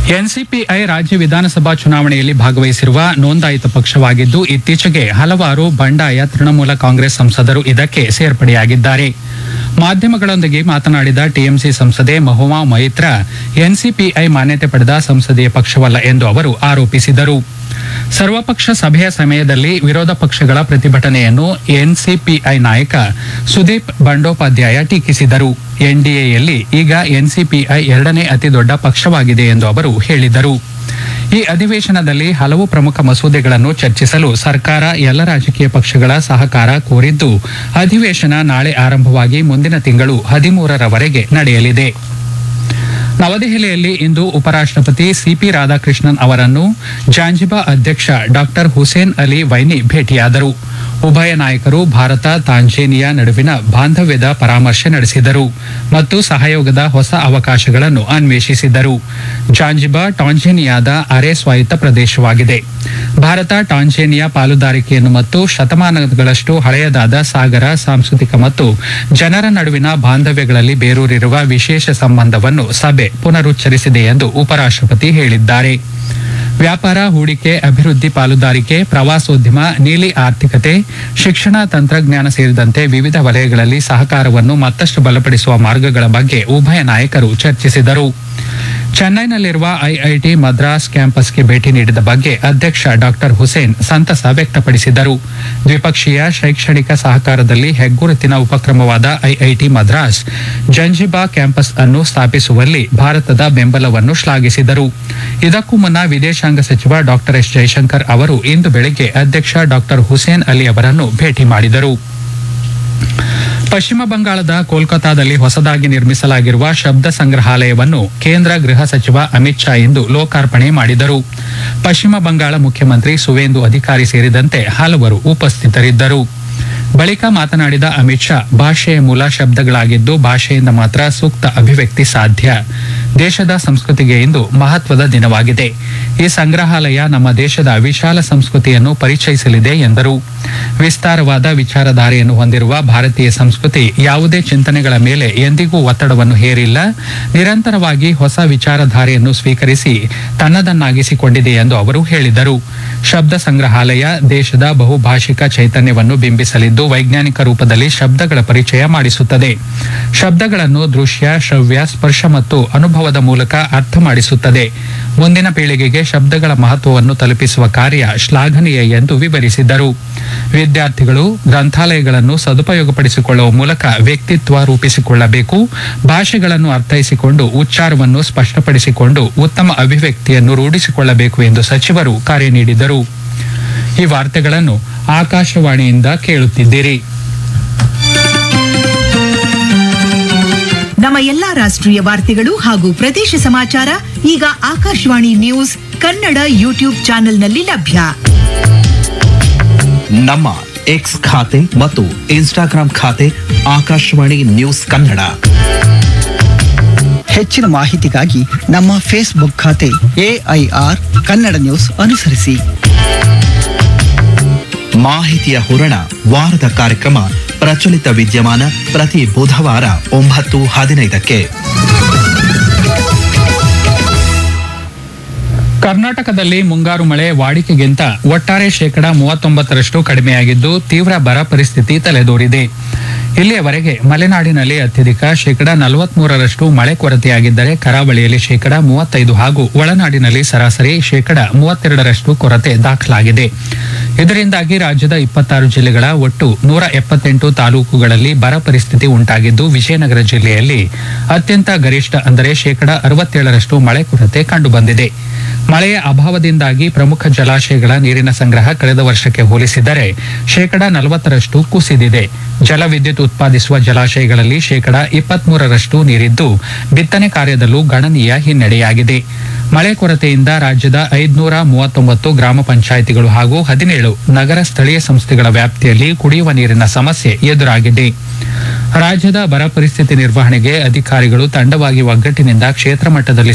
NCPI ರಾಜ್ಯ ವಿಧಾನಸಭಾ ಚುನಾವಣೆಯಲ್ಲಿ ಭಾಗವಹಿಸಿರುವ ನೋಂದಾಯಿತ ಪಕ್ಷವಾಗಿದ್ದು ಇತ್ತೀಚೆಗೆ ಹಲವಾರು ಬಂಡಾಯ ತೃಣಮೂಲ ಕಾಂಗ್ರೆಸ್ ಸಂಸದರು ಇದಕ್ಕೆ ಸೇರ್ಪಡೆಯಾಗಿದ್ದಾರೆ ಮಾಧ್ಯಮಗಳೊಂದಿಗೆ ಮಾತನಾಡಿದ ಟಿಎಂಸಿ ಸಂಸದೆ ಮಹುಮಾ ಮೈತ್ರ ಎನ್ಸಿಪಿಐ ಮಾನ್ಯತೆ ಪಡೆದ ಸಂಸದೀಯ ಪಕ್ಷವಲ್ಲ ಎಂದು ಅವರು ಆರೋಪಿಸಿದರು ಸರ್ವಪಕ್ಷ ಸಭೆಯ ಸಮಯದಲ್ಲಿ ವಿರೋಧ ಪಕ್ಷಗಳ ಪ್ರತಿಭಟನೆಯನ್ನು ಎನ್ಸಿಪಿಐ ನಾಯಕ ಸುದೀಪ್ ಬಂಡೋಪಾಧ್ಯಾಯ ಟೀಕಿಸಿದರು ಎನ್ಡಿಎಯಲ್ಲಿ ಈಗ ಎನ್ಸಿಪಿಐ ಎರಡನೇ ಅತಿ ದೊಡ್ಡ ಪಕ್ಷವಾಗಿದೆ ಎಂದು ಅವರು ಹೇಳಿದರು ಈ ಅಧಿವೇಶನದಲ್ಲಿ ಹಲವು ಪ್ರಮುಖ ಮಸೂದೆಗಳನ್ನು ಚರ್ಚಿಸಲು ಸರ್ಕಾರ ಎಲ್ಲ ರಾಜಕೀಯ ಪಕ್ಷಗಳ ಸಹಕಾರ ಕೋರಿದ್ದು ಅಧಿವೇಶನ ನಾಳೆ ಆರಂಭವಾಗಿ ಮುಂದಿನ ತಿಂಗಳು ಹದಿಮೂರರವರೆಗೆ ನಡೆಯಲಿದೆ ನವದೆಹಲಿಯಲ್ಲಿ ಇಂದು ಉಪರಾಷ್ಟ್ರಪತಿ ಸಿಪಿ ರಾಧಾಕೃಷ್ಣನ್ ಅವರನ್ನು ಜಾಂಜಿಬಾ ಅಧ್ಯಕ್ಷ ಡಾಕ್ಟರ್ ಹುಸೇನ್ ಅಲಿ ವೈನಿ ಭೇಟಿಯಾದರು ಉಭಯ ನಾಯಕರು ಭಾರತ ತಾಂಜೇನಿಯಾ ನಡುವಿನ ಬಾಂಧವ್ಯದ ಪರಾಮರ್ಶೆ ನಡೆಸಿದರು ಮತ್ತು ಸಹಯೋಗದ ಹೊಸ ಅವಕಾಶಗಳನ್ನು ಅನ್ವೇಷಿಸಿದರು ಜಾಂಜಿಬಾ ಟಾಂಜೇನಿಯಾದ ಅರೆ ಸ್ವಾಯತ್ತ ಪ್ರದೇಶವಾಗಿದೆ ಭಾರತ ಟಾಂಜೇನಿಯಾ ಪಾಲುದಾರಿಕೆಯನ್ನು ಮತ್ತು ಶತಮಾನಗಳಷ್ಟು ಹಳೆಯದಾದ ಸಾಗರ ಸಾಂಸ್ಕೃತಿಕ ಮತ್ತು ಜನರ ನಡುವಿನ ಬಾಂಧವ್ಯಗಳಲ್ಲಿ ಬೇರೂರಿರುವ ವಿಶೇಷ ಸಂಬಂಧವನ್ನು ಸಭೆ ಪುನರುಚ್ಚರಿಸಿದೆ ಎಂದು ಉಪರಾಷ್ಟ್ರಪತಿ ಹೇಳಿದ್ದಾರೆ ವ್ಯಾಪಾರ ಹೂಡಿಕೆ ಅಭಿವೃದ್ಧಿ ಪಾಲುದಾರಿಕೆ ಪ್ರವಾಸೋದ್ಯಮ ನೀಲಿ ಆರ್ಥಿಕತೆ ಶಿಕ್ಷಣ ತಂತ್ರಜ್ಞಾನ ಸೇರಿದಂತೆ ವಿವಿಧ ವಲಯಗಳಲ್ಲಿ ಸಹಕಾರವನ್ನು ಮತ್ತಷ್ಟು ಬಲಪಡಿಸುವ ಮಾರ್ಗಗಳ ಬಗ್ಗೆ ಉಭಯ ನಾಯಕರು ಚರ್ಚಿಸಿದರು ಚೆನ್ನೈನಲ್ಲಿರುವ ಐಐಟಿ ಮದ್ರಾಸ್ ಕ್ಯಾಂಪಸ್ಗೆ ಭೇಟಿ ನೀಡಿದ ಬಗ್ಗೆ ಅಧ್ಯಕ್ಷ ಡಾಕ್ಟರ್ ಹುಸೇನ್ ಸಂತಸ ವ್ಯಕ್ತಪಡಿಸಿದರು ದ್ವಿಪಕ್ಷೀಯ ಶೈಕ್ಷಣಿಕ ಸಹಕಾರದಲ್ಲಿ ಹೆಗ್ಗುರುತಿನ ಉಪಕ್ರಮವಾದ ಐಐಟಿ ಮದ್ರಾಸ್ ಜಂಜಿಬಾ ಕ್ಯಾಂಪಸ್ ಅನ್ನು ಸ್ಥಾಪಿಸುವಲ್ಲಿ ಭಾರತದ ಬೆಂಬಲವನ್ನು ಶ್ಲಾಘಿಸಿದರು ಇದಕ್ಕೂ ಮುನ್ನ ವಿದೇಶಾಂಗ ಸಚಿವ ಡಾಕ್ಟರ್ ಎಸ್ ಜೈಶಂಕರ್ ಅವರು ಇಂದು ಬೆಳಗ್ಗೆ ಅಧ್ಯಕ್ಷ ಡಾಕ್ಟರ್ ಹುಸೇನ್ ಅಲಿ ಅವರನ್ನು ಭೇಟಿ ಮಾಡಿದರು ಪಶ್ಚಿಮ ಬಂಗಾಳದ ಕೋಲ್ಕತಾದಲ್ಲಿ ಹೊಸದಾಗಿ ನಿರ್ಮಿಸಲಾಗಿರುವ ಶಬ್ದ ಸಂಗ್ರಹಾಲಯವನ್ನು ಕೇಂದ್ರ ಗೃಹ ಸಚಿವ ಅಮಿತ್ ಶಾ ಇಂದು ಲೋಕಾರ್ಪಣೆ ಮಾಡಿದರು ಪಶ್ಚಿಮ ಬಂಗಾಳ ಮುಖ್ಯಮಂತ್ರಿ ಸುವೇಂದು ಅಧಿಕಾರಿ ಸೇರಿದಂತೆ ಹಲವರು ಉಪಸ್ಥಿತರಿದ್ದರು ಬಳಿಕ ಮಾತನಾಡಿದ ಅಮಿತ್ ಶಾ ಭಾಷೆಯ ಮೂಲ ಶಬ್ದಗಳಾಗಿದ್ದು ಭಾಷೆಯಿಂದ ಮಾತ್ರ ಸೂಕ್ತ ಅಭಿವ್ಯಕ್ತಿ ಸಾಧ್ಯ ದೇಶದ ಸಂಸ್ಕೃತಿಗೆ ಇಂದು ಮಹತ್ವದ ದಿನವಾಗಿದೆ ಈ ಸಂಗ್ರಹಾಲಯ ನಮ್ಮ ದೇಶದ ವಿಶಾಲ ಸಂಸ್ಕೃತಿಯನ್ನು ಪರಿಚಯಿಸಲಿದೆ ಎಂದರು ವಿಸ್ತಾರವಾದ ವಿಚಾರಧಾರೆಯನ್ನು ಹೊಂದಿರುವ ಭಾರತೀಯ ಸಂಸ್ಕೃತಿ ಯಾವುದೇ ಚಿಂತನೆಗಳ ಮೇಲೆ ಎಂದಿಗೂ ಒತ್ತಡವನ್ನು ಹೇರಿಲ್ಲ ನಿರಂತರವಾಗಿ ಹೊಸ ವಿಚಾರಧಾರೆಯನ್ನು ಸ್ವೀಕರಿಸಿ ತನ್ನದನ್ನಾಗಿಸಿಕೊಂಡಿದೆ ಎಂದು ಅವರು ಹೇಳಿದರು ಶಬ್ದ ಸಂಗ್ರಹಾಲಯ ದೇಶದ ಬಹುಭಾಷಿಕ ಚೈತನ್ಯವನ್ನು ಬಿಂಬಿಸಲಿದ್ದು ವೈಜ್ಞಾನಿಕ ರೂಪದಲ್ಲಿ ಶಬ್ದಗಳ ಪರಿಚಯ ಮಾಡಿಸುತ್ತದೆ ಶಬ್ದಗಳನ್ನು ದೃಶ್ಯ ಶ್ರವ್ಯ ಸ್ಪರ್ಶ ಮತ್ತು ಅನುಭವದ ಮೂಲಕ ಅರ್ಥ ಮಾಡಿಸುತ್ತದೆ ಮುಂದಿನ ಪೀಳಿಗೆಗೆ ಶಬ್ದಗಳ ಮಹತ್ವವನ್ನು ತಲುಪಿಸುವ ಕಾರ್ಯ ಶ್ಲಾಘನೀಯ ಎಂದು ವಿವರಿಸಿದರು ವಿದ್ಯಾರ್ಥಿಗಳು ಗ್ರಂಥಾಲಯಗಳನ್ನು ಸದುಪಯೋಗಪಡಿಸಿಕೊಳ್ಳುವ ಮೂಲಕ ವ್ಯಕ್ತಿತ್ವ ರೂಪಿಸಿಕೊಳ್ಳಬೇಕು ಭಾಷೆಗಳನ್ನು ಅರ್ಥೈಸಿಕೊಂಡು ಉಚ್ಚಾರವನ್ನು ಸ್ಪಷ್ಟಪಡಿಸಿಕೊಂಡು ಉತ್ತಮ ಅಭಿವ್ಯಕ್ತಿಯನ್ನು ರೂಢಿಸಿಕೊಳ್ಳಬೇಕು ಎಂದು ಸಚಿವರು ಕರೆ ನೀಡಿದರು ಈ ವಾರ್ತೆಗಳನ್ನು ಆಕಾಶವಾಣಿಯಿಂದ ಕೇಳುತ್ತಿದ್ದೀರಿ ನಮ್ಮ ಎಲ್ಲಾ ರಾಷ್ಟ್ರೀಯ ವಾರ್ತೆಗಳು ಹಾಗೂ ಪ್ರದೇಶ ಸಮಾಚಾರ ಈಗ ಆಕಾಶವಾಣಿ ನ್ಯೂಸ್ ಕನ್ನಡ ಯೂಟ್ಯೂಬ್ ಚಾನೆಲ್ನಲ್ಲಿ ಲಭ್ಯ ನಮ್ಮ ಎಕ್ಸ್ ಖಾತೆ ಮತ್ತು ಇನ್ಸ್ಟಾಗ್ರಾಂ ಖಾತೆ ಆಕಾಶವಾಣಿ ನ್ಯೂಸ್ ಕನ್ನಡ ಹೆಚ್ಚಿನ ಮಾಹಿತಿಗಾಗಿ ನಮ್ಮ ಫೇಸ್ಬುಕ್ ಖಾತೆ ಎಐಆರ್ ಕನ್ನಡ ನ್ಯೂಸ್ ಅನುಸರಿಸಿ ಮಾಹಿತಿಯ ಹೂರಣ ವಾರದ ಕಾರ್ಯಕ್ರಮ ಪ್ರಚಲಿತ ವಿದ್ಯಮಾನ ಪ್ರತಿ ಬುಧವಾರ ಒಂಬತ್ತು ಹದಿನೈದಕ್ಕೆ ಕರ್ನಾಟಕದಲ್ಲಿ ಮುಂಗಾರು ಮಳೆ ವಾಡಿಕೆಗಿಂತ ಒಟ್ಟಾರೆ ಶೇಕಡ ಮೂವತ್ತೊಂಬತ್ತರಷ್ಟು ಕಡಿಮೆಯಾಗಿದ್ದು ತೀವ್ರ ಬರ ಪರಿಸ್ಥಿತಿ ತಲೆದೋರಿದೆ ಇಲ್ಲಿಯವರೆಗೆ ಮಲೆನಾಡಿನಲ್ಲಿ ಅತ್ಯಧಿಕ ಶೇಕಡ ನಲವತ್ಮೂರರಷ್ಟು ಮಳೆ ಕೊರತೆಯಾಗಿದ್ದರೆ ಕರಾವಳಿಯಲ್ಲಿ ಶೇಕಡ ಮೂವತ್ತೈದು ಹಾಗೂ ಒಳನಾಡಿನಲ್ಲಿ ಸರಾಸರಿ ಶೇಕಡ ಮೂವತ್ತೆರಡರಷ್ಟು ಕೊರತೆ ದಾಖಲಾಗಿದೆ ಇದರಿಂದಾಗಿ ರಾಜ್ಯದ ಇಪ್ಪತ್ತಾರು ಜಿಲ್ಲೆಗಳ ಒಟ್ಟು ನೂರ ಎಪ್ಪತ್ತೆಂಟು ತಾಲೂಕುಗಳಲ್ಲಿ ಬರ ಪರಿಸ್ಥಿತಿ ಉಂಟಾಗಿದ್ದು ವಿಜಯನಗರ ಜಿಲ್ಲೆಯಲ್ಲಿ ಅತ್ಯಂತ ಗರಿಷ್ಠ ಅಂದರೆ ಶೇಕಡ ಅರವತ್ತೇಳರಷ್ಟು ಮಳೆ ಕೊರತೆ ಕಂಡುಬಂದಿದೆ ಮಳೆಯ ಅಭಾವದಿಂದಾಗಿ ಪ್ರಮುಖ ಜಲಾಶಯಗಳ ನೀರಿನ ಸಂಗ್ರಹ ಕಳೆದ ವರ್ಷಕ್ಕೆ ಹೋಲಿಸಿದರೆ ಶೇಕಡ ನಲವತ್ತರಷ್ಟು ಕುಸಿದಿದೆ ಜಲವಿದ್ಯುತ್ ಉತ್ಪಾದಿಸುವ ಜಲಾಶಯಗಳಲ್ಲಿ ಶೇಕಡ ಇಪ್ಪತ್ಮೂರರಷ್ಟು ನೀರಿದ್ದು ಬಿತ್ತನೆ ಕಾರ್ಯದಲ್ಲೂ ಗಣನೀಯ ಹಿನ್ನಡೆಯಾಗಿದೆ ಮಳೆ ಕೊರತೆಯಿಂದ ರಾಜ್ಯದ ಐದುನೂರ ಮೂವತ್ತೊಂಬತ್ತು ಗ್ರಾಮ ಪಂಚಾಯಿತಿಗಳು ಹಾಗೂ ಹದಿನೇಳು ನಗರ ಸ್ಥಳೀಯ ಸಂಸ್ಥೆಗಳ ವ್ಯಾಪ್ತಿಯಲ್ಲಿ ಕುಡಿಯುವ ನೀರಿನ ಸಮಸ್ಯೆ ಎದುರಾಗಿದೆ ರಾಜ್ಯದ ಬರ ಪರಿಸ್ಥಿತಿ ನಿರ್ವಹಣೆಗೆ ಅಧಿಕಾರಿಗಳು ತಂಡವಾಗಿ ಒಗ್ಗಟ್ಟಿನಿಂದ ಕ್ಷೇತ್ರ ಮಟ್ಟದಲ್ಲಿ